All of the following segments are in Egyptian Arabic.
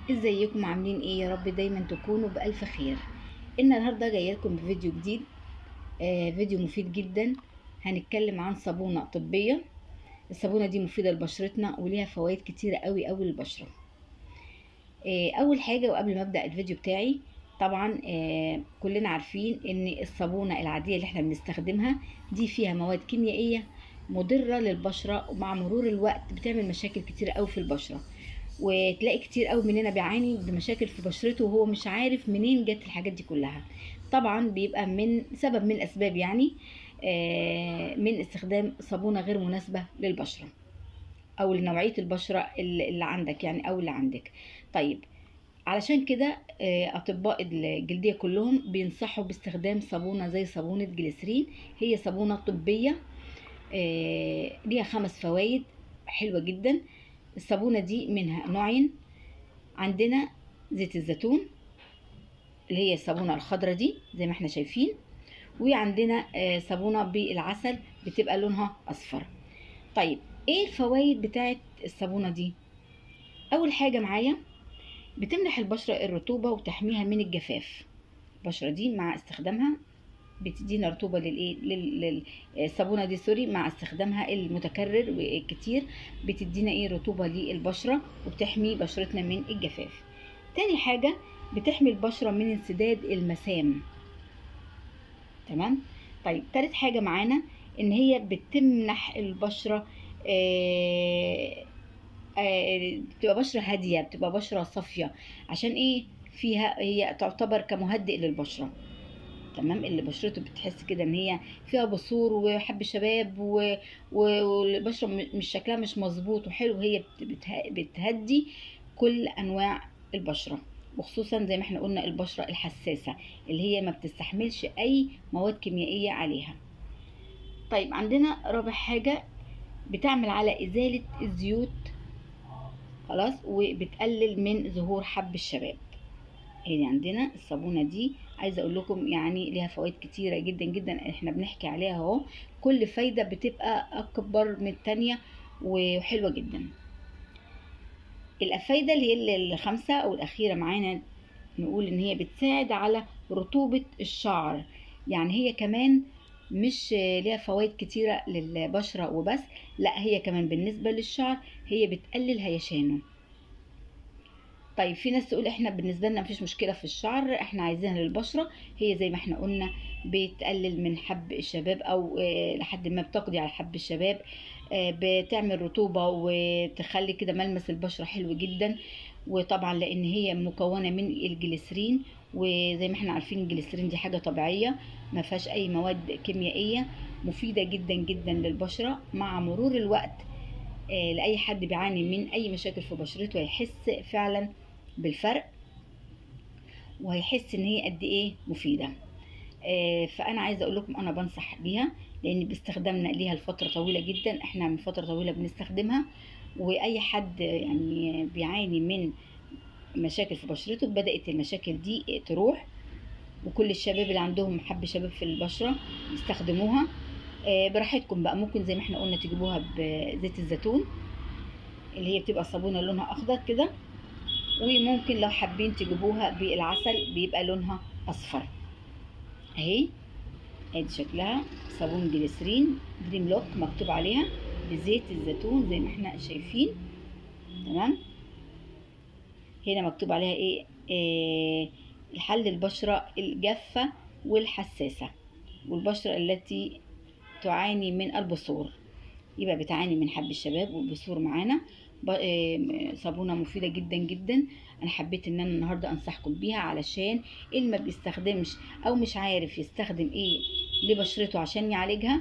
ازيكم عاملين ايه يا رب دايما تكونوا بألف خير النهارده جايه لكم بفيديو جديد آه فيديو مفيد جدا هنتكلم عن صابونه طبيه الصابونه دي مفيده لبشرتنا وليها فوائد كتيره قوي قوي للبشره آه اول حاجه وقبل ما ابدا الفيديو بتاعي طبعا آه كلنا عارفين ان الصابونه العاديه اللي احنا بنستخدمها دي فيها مواد كيميائيه مضره للبشره ومع مرور الوقت بتعمل مشاكل كتير قوي في البشره وتلاقي كتير قوي مننا بيعاني بمشاكل في بشرته وهو مش عارف منين جت الحاجات دي كلها طبعا بيبقى من سبب من الاسباب يعني آه من استخدام صابونه غير مناسبه للبشره او لنوعيه البشره اللي عندك يعني او اللي عندك طيب علشان كده آه اطباء الجلديه كلهم بينصحوا باستخدام صابونه زي صابونه جليسرين هي صابونه طبيه آه ليها خمس فوائد حلوه جدا الصابونة دي منها نوعين عندنا زيت الزيتون اللي هي الصابونة الخضرة دي زي ما احنا شايفين وعندنا صابونة بالعسل بتبقى لونها أصفر طيب ايه الفوائد بتاعت الصابونة دي أول حاجة معايا بتمنح البشرة الرطوبة وتحميها من الجفاف البشرة دي مع استخدامها بتدينا رطوبة للايه للصابونة دي سوري مع استخدامها المتكرر والكتير بتدينا ايه رطوبة للبشرة وبتحمي بشرتنا من الجفاف تاني حاجة بتحمي البشرة من انسداد المسام تمام طيب تالت حاجة معانا ان هي بتمنح البشرة آه آه بتبقى بشرة هادية بتبقى بشرة صافية عشان ايه فيها هي تعتبر كمهدئ للبشرة تمام اللي بشرته بتحس كده ان هي فيها بثور وحب شباب والبشره مش شكلها مش مظبوط وحلو هي بتهدي كل انواع البشره وخصوصا زي ما احنا قلنا البشره الحساسه اللي هي ما بتستحملش اي مواد كيميائيه عليها طيب عندنا رابع حاجه بتعمل على ازاله الزيوت خلاص وبتقلل من ظهور حب الشباب هي عندنا الصابونه دي عايزه اقول لكم يعني ليها فوائد كتيره جدا جدا احنا بنحكي عليها اهو كل فايده بتبقى اكبر من التانية وحلوه جدا الفايده اللي هي الخامسه او الاخيره معانا نقول ان هي بتساعد على رطوبه الشعر يعني هي كمان مش ليها فوائد كتيره للبشره وبس لا هي كمان بالنسبه للشعر هي بتقلل هيشانه طيب في ناس تقول احنا بالنسبه لنا مفيش مشكله في الشعر احنا عايزينها للبشره هي زي ما احنا قلنا بتقلل من حب الشباب او لحد ما بتقضي على حب الشباب بتعمل رطوبه وتخلي كده ملمس البشره حلو جدا وطبعا لان هي مكونه من الجليسرين وزي ما احنا عارفين الجليسرين دي حاجه طبيعيه ما فيهاش اي مواد كيميائيه مفيده جدا جدا للبشره مع مرور الوقت لاي حد بيعاني من اي مشاكل في بشرته هيحس فعلا بالفرق وهيحس ان هي قد ايه مفيده آه فانا عايزه اقول لكم انا بنصح بيها لان باستخدامنا ليها لفتره طويله جدا احنا من فتره طويله بنستخدمها واي حد يعني بيعاني من مشاكل في بشرته بدات المشاكل دي تروح وكل الشباب اللي عندهم حب شباب في البشره يستخدموها آه براحتكم بقى ممكن زي ما احنا قلنا تجيبوها بزيت الزيتون اللي هي بتبقى صابونه لونها اخضر كده وممكن لو حابين تجيبوها بالعسل بيبقى لونها اصفر اهي ادي شكلها صابون جليسرين دريم لوك مكتوب عليها بزيت الزيتون زي ما احنا شايفين تمام هنا مكتوب عليها ايه, إيه الحل البشرة الجافة والحساسة والبشرة التي تعاني من البثور يبقى بتعاني من حب الشباب والبثور معانا صابونه مفيده جدا جدا انا حبيت ان انا النهارده انصحكم بيها علشان اللي ما بيستخدمش او مش عارف يستخدم ايه لبشرته عشان يعالجها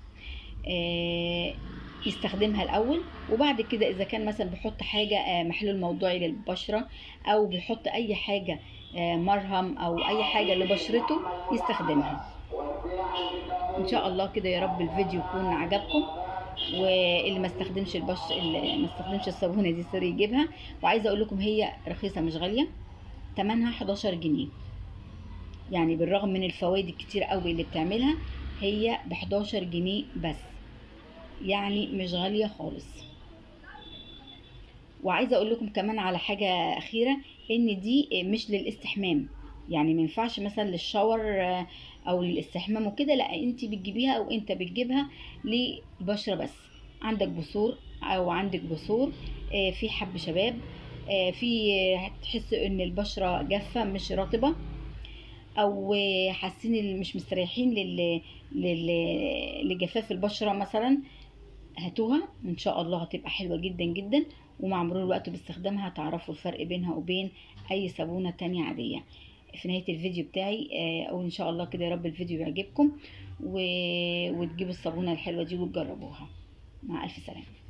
يستخدمها الاول وبعد كده اذا كان مثلا بيحط حاجه محلول موضوعي للبشره او بيحط اي حاجه مرهم او اي حاجه لبشرته يستخدمها ان شاء الله كده يا رب الفيديو يكون عجبكم واللي ما استخدمش البش اللي ما استخدمش الصابونه دي سوري يجيبها وعايزه اقول لكم هي رخيصه مش غاليه ثمنها 11 جنيه يعني بالرغم من الفوائد الكتير قوي اللي بتعملها هي ب 11 جنيه بس يعني مش غاليه خالص وعايزه اقول لكم كمان على حاجه اخيره ان دي مش للاستحمام يعني ما ينفعش مثلا للشاور آه، او للاستحمام وكده لا انت بتجيبيها او انت بتجيبها للبشره بس عندك بثور او عندك بثور آه، في حب شباب آه، في هتحس ان البشره جافه مش رطبه او حاسين إن مش مستريحين لل... لل... لجفاف البشره مثلا هاتوها وان شاء الله هتبقى حلوه جدا جدا ومع مرور الوقت باستخدامها هتعرفوا الفرق بينها وبين اي صابونه تانية عاديه في نهايه الفيديو بتاعي آه، او ان شاء الله كده يا رب الفيديو يعجبكم و... وتجيبوا الصابونه الحلوه دي وتجربوها مع الف سلامه